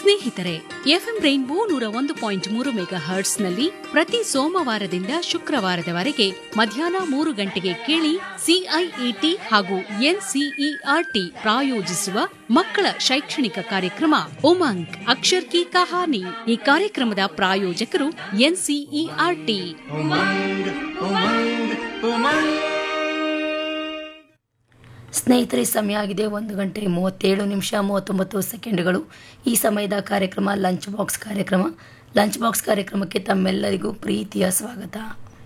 ಸ್ನೇಹಿತರೆ FM rainbow ನೂರ ಒಂದು ಪಾಯಿಂಟ್ ಮೂರು ಮೆಗಾ ಹರ್ಟ್ಸ್ನಲ್ಲಿ ಪ್ರತಿ ಸೋಮವಾರದಿಂದ ಶುಕ್ರವಾರದವರೆಗೆ ಮಧ್ಯಾಹ್ನ ಮೂರು ಗಂಟೆಗೆ ಕೇಳಿ ಸಿಐಇಟಿ ಹಾಗೂ ಎನ್ಸಿಇಆರ್ಟಿ ಪ್ರಾಯೋಜಿಸುವ ಮಕ್ಕಳ ಶೈಕ್ಷಣಿಕ ಕಾರ್ಯಕ್ರಮ ಉಮಂಗ್ ಅಕ್ಷರ್ ಕಿ ಕಹಾನಿ ಈ ಕಾರ್ಯಕ್ರಮದ ಪ್ರಾಯೋಜಕರು ಎನ್ಸಿಇಆರ್ಟಿ ಉಮಂಗ್ ಉಮಂಗ್ ಉಮಂಗ್ ಸ್ನೇಹಿತರೆ ಸಮಯ ಆಗಿದೆ ಒಂದು ಗಂಟೆ ಮೂವತ್ತೇಳು ನಿಮಿಷ ಮೂವತ್ತೊಂಬತ್ತು ಸೆಕೆಂಡ್ಗಳು ಈ ಸಮಯದ ಕಾರ್ಯಕ್ರಮ ಲಂಚ್ ಬಾಕ್ಸ್ ಕಾರ್ಯಕ್ರಮ ಲಂಚ್ ಬಾಕ್ಸ್ ಕಾರ್ಯಕ್ರಮಕ್ಕೆ ತಮ್ಮೆಲ್ಲರಿಗೂ ಪ್ರೀತಿಯ ಸ್ವಾಗತ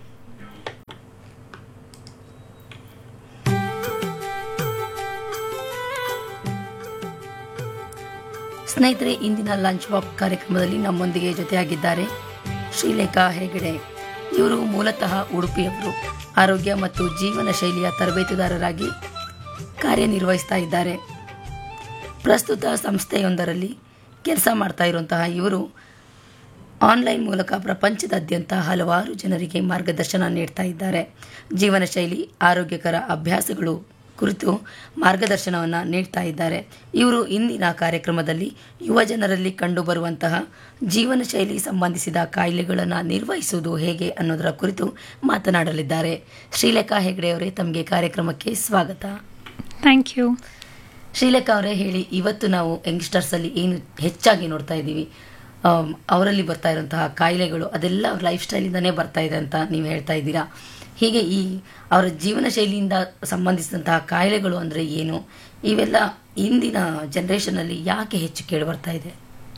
ಸ್ನೇಹಿತರೆ ಇಂದಿನ ಲಂಚ್ ಬಾಕ್ಸ್ ಕಾರ್ಯಕ್ರಮದಲ್ಲಿ ನಮ್ಮೊಂದಿಗೆ ಜೊತೆಯಾಗಿದ್ದಾರೆ ಶ್ರೀಲೇಖಾ ಹೆಗಡೆ ಇವರು ಮೂಲತಃ ಉಡುಪಿಯವರು ಆರೋಗ್ಯ ಮತ್ತು ಜೀವನ ಶೈಲಿಯ ತರಬೇತುದಾರರಾಗಿ ಕಾರ್ಯನಿರ್ವಹಿಸ್ತಾ ಇದ್ದಾರೆ ಪ್ರಸ್ತುತ ಸಂಸ್ಥೆಯೊಂದರಲ್ಲಿ ಕೆಲಸ ಮಾಡ್ತಾ ಇರುವಂತಹ ಇವರು ಆನ್ಲೈನ್ ಮೂಲಕ ಪ್ರಪಂಚದಾದ್ಯಂತ ಹಲವಾರು ಜನರಿಗೆ ಮಾರ್ಗದರ್ಶನ ನೀಡ್ತಾ ಇದ್ದಾರೆ ಜೀವನ ಶೈಲಿ ಆರೋಗ್ಯಕರ ಅಭ್ಯಾಸಗಳು ಕುರಿತು ಮಾರ್ಗದರ್ಶನವನ್ನು ನೀಡ್ತಾ ಇದ್ದಾರೆ ಇವರು ಇಂದಿನ ಕಾರ್ಯಕ್ರಮದಲ್ಲಿ ಯುವ ಜನರಲ್ಲಿ ಕಂಡುಬರುವಂತಹ ಜೀವನ ಶೈಲಿ ಸಂಬಂಧಿಸಿದ ಕಾಯಿಲೆಗಳನ್ನು ನಿರ್ವಹಿಸುವುದು ಹೇಗೆ ಅನ್ನೋದರ ಕುರಿತು ಮಾತನಾಡಲಿದ್ದಾರೆ ಶ್ರೀಲೇಖಾ ಹೆಗಡೆಯವರೇ ತಮಗೆ ಕಾರ್ಯಕ್ರಮಕ್ಕೆ ಸ್ವಾಗತ ಥ್ಯಾಂಕ್ ಯು ಶ್ರೀಲೇಖಾ ಅವರೇ ಹೇಳಿ ಇವತ್ತು ನಾವು ಯಂಗ್ಸ್ಟರ್ಸಲ್ಲಿ ಏನು ಹೆಚ್ಚಾಗಿ ನೋಡ್ತಾ ಇದ್ದೀವಿ ಆಮ್, ಅವರಲ್ಲಿ ಬರ್ತಾ ಇರುವಂತಹ ಕಾಯಿಲೆಗಳು ಅದೆಲ್ಲ ಅವ್ರ ಲೈಫ್ ಸ್ಟೈಲಿಂದನೇ ಬರ್ತಾ ಇದೆ ಅಂತ ನೀವು ಹೇಳ್ತಾ ಇದ್ದೀರಾ ಹೀಗೆ ಈ ಅವರ ಜೀವನ ಶೈಲಿಯಿಂದ ಸಂಬಂಧಿಸಿದಂತಹ ಕಾಯಿಲೆಗಳು ಅಂದರೆ ಏನು ಇವೆಲ್ಲ ಇಂದಿನ ಜನ್ರೇಷನಲ್ಲಿ ಯಾಕೆ ಹೆಚ್ಚು ಕೇಳಿ ಬರ್ತಾ ಇದೆ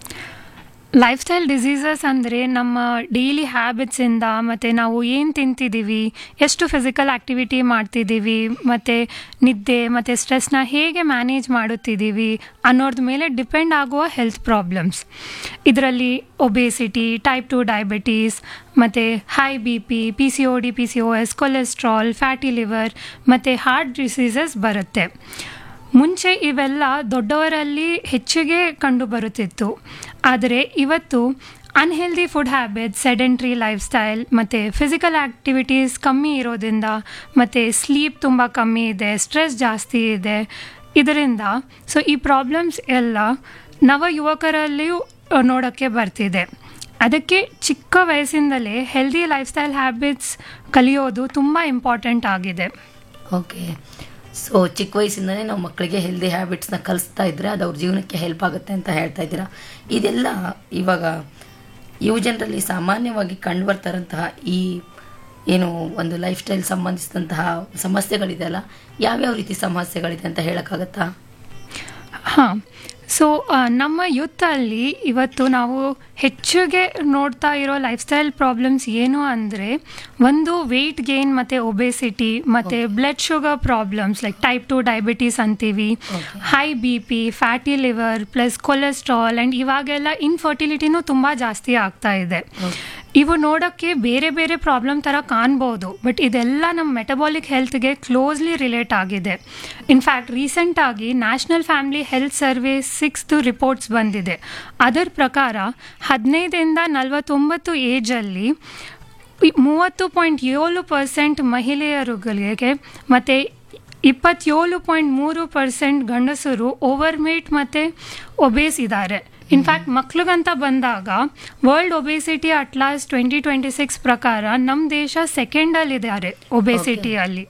ಲೈಫ್ ಸ್ಟೈಲ್ ಡಿಸೀಸಸ್ ಅಂದರೆ ನಮ್ಮ ಡೈಲಿ ಹ್ಯಾಬಿಟ್ಸಿಂದ ಮತ್ತು ನಾವು ಏನು ತಿಂತಿದ್ದೀವಿ ಎಷ್ಟು ಫಿಸಿಕಲ್ ಆ್ಯಕ್ಟಿವಿಟಿ ಮಾಡ್ತಿದ್ದೀವಿ ಮತ್ತು ನಿದ್ದೆ ಮತ್ತು ಸ್ಟ್ರೆಸ್ನ ಹೇಗೆ ಮ್ಯಾನೇಜ್ ಮಾಡುತ್ತಿದ್ದೀವಿ ಅನ್ನೋದ್ರ ಮೇಲೆ ಡಿಪೆಂಡ್ ಆಗುವ ಹೆಲ್ತ್ ಪ್ರಾಬ್ಲಮ್ಸ್ ಇದರಲ್ಲಿ ಒಬೇಸಿಟಿ ಟೈಪ್ ಟು ಡಯಾಬಿಟೀಸ್ ಮತ್ತು high B P P C O D P C O S cholesterol fatty liver ಮತ್ತು ಹಾರ್ಟ್ ಡಿಸೀಸಸ್ ಬರುತ್ತೆ ಮುಂಚೆ ಇವೆಲ್ಲ ದೊಡ್ಡವರಲ್ಲಿ ಹೆಚ್ಚಿಗೆ ಕಂಡುಬರುತ್ತಿತ್ತು ಆದರೆ ಇವತ್ತು unhealthy food habit sedentary lifestyle ಮತ್ತು ಫಿಸಿಕಲ್ ಆ್ಯಕ್ಟಿವಿಟೀಸ್ ಕಮ್ಮಿ ಇರೋದ್ರಿಂದ ಮತ್ತು ಸ್ಲೀಪ್ ತುಂಬ ಕಮ್ಮಿ ಇದೆ ಸ್ಟ್ರೆಸ್ ಜಾಸ್ತಿ ಇದೆ ಇದರಿಂದ ಸೊ ಈ ಪ್ರಾಬ್ಲಮ್ಸ್ ಎಲ್ಲ ನವ ಯುವಕರಲ್ಲಿಯೂ ನೋಡೋಕ್ಕೆ ಬರ್ತಿದೆ ಅದಕ್ಕೆ ಚಿಕ್ಕ ವಯಸ್ಸಿಂದಲೇ ಹೆಲ್ದಿ ಲೈಫ್ ಸ್ಟೈಲ್ ಹ್ಯಾಬಿಟ್ಸ್ ಕಲಿಯೋದು ತುಂಬ ಇಂಪಾರ್ಟೆಂಟ್ ಆಗಿದೆ ಓಕೆ ಸೊ ಚಿಕ್ಕ ವಯಸ್ಸಿಂದಲೇ ನಾವು ಮಕ್ಕಳಿಗೆ ಹೆಲ್ದಿ ಹ್ಯಾಬಿಟ್ಸ್ನ ಕಲಿಸ್ತಾ ಇದ್ರೆ ಅದು ಅವ್ರ ಜೀವನಕ್ಕೆ ಹೆಲ್ಪ್ ಆಗುತ್ತೆ ಅಂತ ಹೇಳ್ತಾ ಇದ್ದೀರಾ ಇದೆಲ್ಲ ಇವಾಗ ಯುವ ಜನರಲ್ಲಿ ಸಾಮಾನ್ಯವಾಗಿ ಕಂಡು ಬರ್ತಾರಂತಹ ಈ ಏನು ಒಂದು ಲೈಫ್ ಸ್ಟೈಲ್ ಸಂಬಂಧಿಸಿದಂತಹ ಸಮಸ್ಯೆಗಳಿದೆಯಲ್ಲ ಯಾವ್ಯಾವ ರೀತಿ ಸಮಸ್ಯೆಗಳಿದೆ ಅಂತ ಹೇಳೋಕ್ಕಾಗತ್ತಾ ಹಾಂ ಸೊ ನಮ್ಮ ಯೂತಲ್ಲಿ ಇವತ್ತು ನಾವು ಹೆಚ್ಚಿಗೆ ನೋಡ್ತಾ ಇರೋ ಲೈಫ್ ಸ್ಟೈಲ್ ಪ್ರಾಬ್ಲಮ್ಸ್ ಏನು ಅಂದರೆ ಒಂದು ವೆಯ್ಟ್ ಗೇನ್ ಮತ್ತು ಒಬೆಸಿಟಿ ಮತ್ತು blood sugar problems like type two diabetes ಅಂತೀವಿ high B P fatty liver plus cholesterol and ಇವಾಗೆಲ್ಲ ಇನ್ಫರ್ಟಿಲಿಟಿನೂ ತುಂಬ ಜಾಸ್ತಿ ಆಗ್ತಾ ಇದೆ ಇವು ನೋಡೋಕ್ಕೆ ಬೇರೆ ಬೇರೆ ಪ್ರಾಬ್ಲಮ್ ಥರ ಕಾಣ್ಬೋದು ಬಟ್ ಇದೆಲ್ಲ ನಮ್ಮ ಮೆಟಬಾಲಿಕ್ ಹೆಲ್ತ್ಗೆ ಕ್ಲೋಸ್ಲಿ ರಿಲೇಟ್ ಆಗಿದೆ ಇನ್ಫ್ಯಾಕ್ಟ್ ರೀಸೆಂಟಾಗಿ national family health service sixth reports ಬಂದಿದೆ ಅದರ ಪ್ರಕಾರ ಹದಿನೈದರಿಂದ ನಲವತ್ತೊಂಬತ್ತು ಏಜಲ್ಲಿ ಮೂವತ್ತು ಪಾಯಿಂಟ್ ಏಳು ಪರ್ಸೆಂಟ್ ಮಹಿಳೆಯರುಗಳಿಗೆ ಮತ್ತು ಇಪ್ಪತ್ತೇಳು ಪಾಯಿಂಟ್ ಮೂರು ಪರ್ಸೆಂಟ್ ಗಂಡಸರು ಓವರ್ಮೇಟ್ ಮತ್ತು ಒಬೇಸ್ ಇದ್ದಾರೆ ಇನ್ಫ್ಯಾಕ್ಟ್ ಮಕ್ಳಿಗಂತ ಬಂದಾಗ world obesity atlas twenty twenty six ಪ್ರಕಾರ ನಮ್ಮ ದೇಶ ಸೆಕೆಂಡಲ್ಲಿದ್ದಾರೆ ಒಬೇಸಿಟಿಯಲ್ಲಿ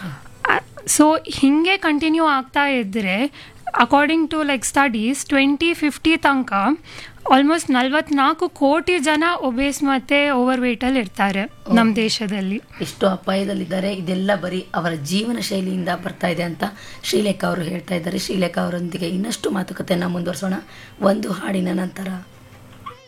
ಸೊ ಹೀಗೆ ಕಂಟಿನ್ಯೂ ಆಗ್ತಾ ಇದ್ದರೆ according to like studies twenty fifty ತನಕ ಆಲ್ಮೋಸ್ಟ್ ನಲ್ವತ್ನಾಲ್ಕು ಕೋಟಿ ಜನ ಒಬೇಸ್ ಮತ್ತು ಓವರ್ ವೇಟಲ್ಲಿ ಇರ್ತಾರೆ ನಮ್ಮ ದೇಶದಲ್ಲಿ ಎಷ್ಟು ಅಪಾಯದಲ್ಲಿದ್ದಾರೆ ಇದೆಲ್ಲ ಬರೀ ಅವರ ಜೀವನ ಶೈಲಿಯಿಂದ ಬರ್ತಾ ಇದೆ ಅಂತ ಶ್ರೀಲೇಖಾ ಅವರು ಹೇಳ್ತಾ ಇದ್ದಾರೆ ಶ್ರೀಲೇಖಾ ಅವರೊಂದಿಗೆ ಇನ್ನಷ್ಟು ಮಾತುಕತೆಯನ್ನು ಮುಂದುವರಿಸೋಣ ಒಂದು ಹಾಡಿನ ನಂತರ